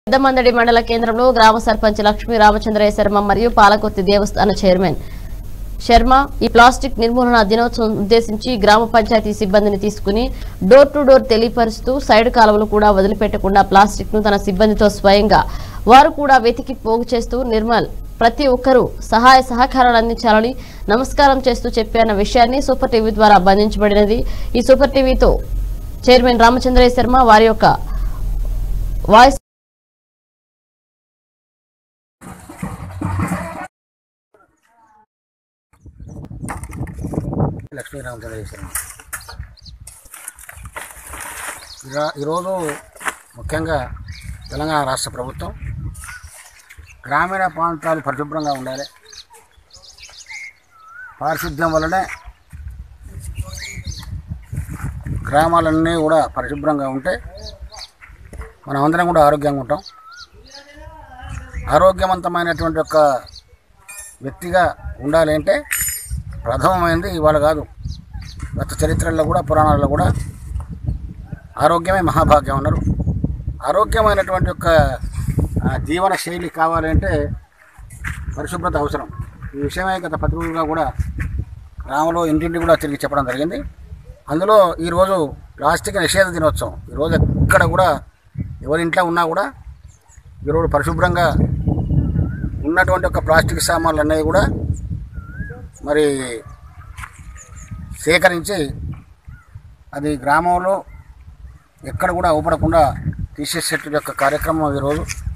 పెద్దమందడి మండల కేంద్రంలో గ్రామ సర్పంచ్ లక్ష్మీ రామచంద్రయ్య శర్మ మరియు పాలకొత్తి దేవస్థాన చైర్మన్ శర్మ ఈ ప్లాస్టిక్ నిర్మూలన దినోత్సవం ఉద్దేశించి గ్రామ పంచాయతీ సిబ్బందిని తీసుకుని డోర్ టు డోర్ తెలియపరుస్తూ సైడ్ కాలువలు కూడా వదిలిపెట్టకుండా ప్లాస్టిక్ ను తన సిబ్బందితో స్వయంగా వారు కూడా వెతికి పోగు చేస్తూ నిర్మల్ ప్రతి ఒక్కరూ సహాయ సహకారాలు అందించాలని నమస్కారం చేస్తూ చెప్పారన్న విషయాన్ని సూపర్ టీవీ ద్వారా బంధించబడినది ఈ సూపర్ టీవీతో చైర్మన్ రామచంద్రయ్య శర్మ వారి యొక్క వాయిస్ లక్ష్మీరామచంద్రేశ్వరం ఈరో- ఈరోజు ముఖ్యంగా తెలంగాణ రాష్ట్ర ప్రభుత్వం గ్రామీణ ప్రాంతాలు పరిశుభ్రంగా ఉండాలి పారిశుద్ధ్యం వల్లనే గ్రామాలన్నీ కూడా పరిశుభ్రంగా ఉంటే మనం అందరం కూడా ఆరోగ్యంగా ఉంటాం ఆరోగ్యవంతమైనటువంటి ఒక వ్యక్తిగా ఉండాలి అంటే ప్రథమమైనది ఇవాళ కాదు గత చరిత్రల్లో కూడా పురాణాల్లో కూడా ఆరోగ్యమే మహాభాగ్యం అన్నారు ఆరోగ్యమైనటువంటి యొక్క ఆ, జీవన శైలి కావాలంటే పరిశుభ్రత అవసరం ఈ విషయమే గత పత్రికలుగా కూడా గ్రామంలో ఇంటింటి కూడా తిరిగి చెప్పడం జరిగింది అందులో ఈరోజు ప్లాస్టిక్ నిషేధ దినోత్సవం ఈరోజు ఎక్కడ కూడా ఎవరి ఇంట్లో ఉన్నా కూడా ఈరోజు పరిశుభ్రంగా ఉన్నటువంటి ఒక ప్లాస్టిక్ సామాన్లు అనేవి కూడా మరి సేకరించి అది గ్రామంలో ఎక్కడ కూడా ఊపడకుండా తీసేసేట యొక్క కార్యక్రమం ఈరోజు